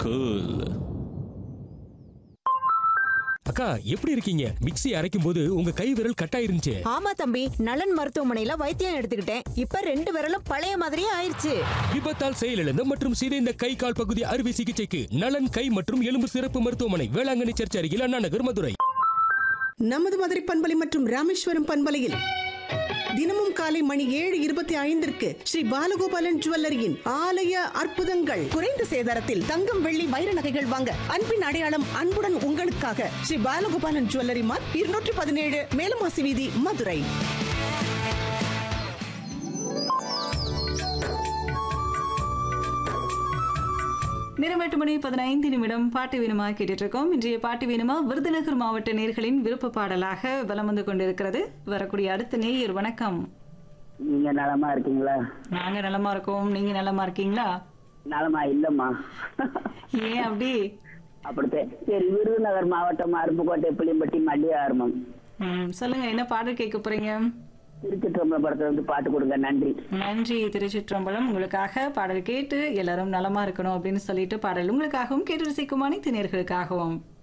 cool அக்கா எப்படி இருக்கீங்க மிக்ஸி அரைக்கும் போது உங்க கை விரல் கட்டாயிருந்துச்சு ஆமா தம்பி நலன் மருத்துவமனையில வைத்தியம் எடுத்துக்கிட்டேன் இப்ப ரெண்டு விரலும் பழைய மாதிரியே ஆயிருச்சு விபத்தால் செயலிழந்த மற்றும் சிதைந்த கை கால் பகுதி அறுவை சிகிச்சைக்கு நலன் கை மற்றும் எலும்பு சிறப்பு மருத்துவமனை வேளாங்கண்ணி சர்ச் அருகில் அண்ணா நகர் மதுரை நமது மதுரை பண்பலை மற்றும் ராமேஸ்வரம் பண்பலையில் தினமும் காலை மணி ஏழு இருபத்தி ஐந்திற்கு ஸ்ரீ பாலகோபாலன் ஜுவல்லரியின் ஆலய அற்புதங்கள் குறைந்த சேதாரத்தில் தங்கம் வெள்ளி வைர நகைகள் வாங்க அன்பின் அடையாளம் அன்புடன் உங்களுக்காக ஸ்ரீ பாலகோபாலன் ஜுவல்லரி மார்க் இருநூற்றி பதினேழு மேலமாசி வீதி மதுரை நேரம் எட்டு மணி பதினைந்து நிமிடம் பாட்டு வேணுமா கேட்டுட்டு இருக்கோம் இன்றைய பாட்டு வேணுமா விருதுநகர் மாவட்ட நேர்களின் விருப்ப பாடலாக வலம் வந்து கொண்டிருக்கிறது வரக்கூடிய அடுத்த நேயர் வணக்கம் நீங்க நலமா இருக்கீங்களா நாங்க நலமா இருக்கோம் நீங்க நலமா இருக்கீங்களா நலமா இல்லம்மா ஏன் அப்படி அப்படித்தான் சரி விருதுநகர் மாவட்டம் அருப்புக்கோட்டை புளியம்பட்டி மல்லிகார்மம் ம், சொல்லுங்க என்ன பாடல் கேட்க போறீங்க திருச்சிற்றம்பலம் படத்துல இருந்து பாட்டு கொடுங்க நன்றி நன்றி திருச்சிற்றம்பலம் உங்களுக்காக பாடல் கேட்டு எல்லாரும் நலமா இருக்கணும் அப்படின்னு சொல்லிட்டு பாடல் உங்களுக்காகவும் கேட்டு ரசிக்கும் அனைத்து நேர்களுக்காகவும்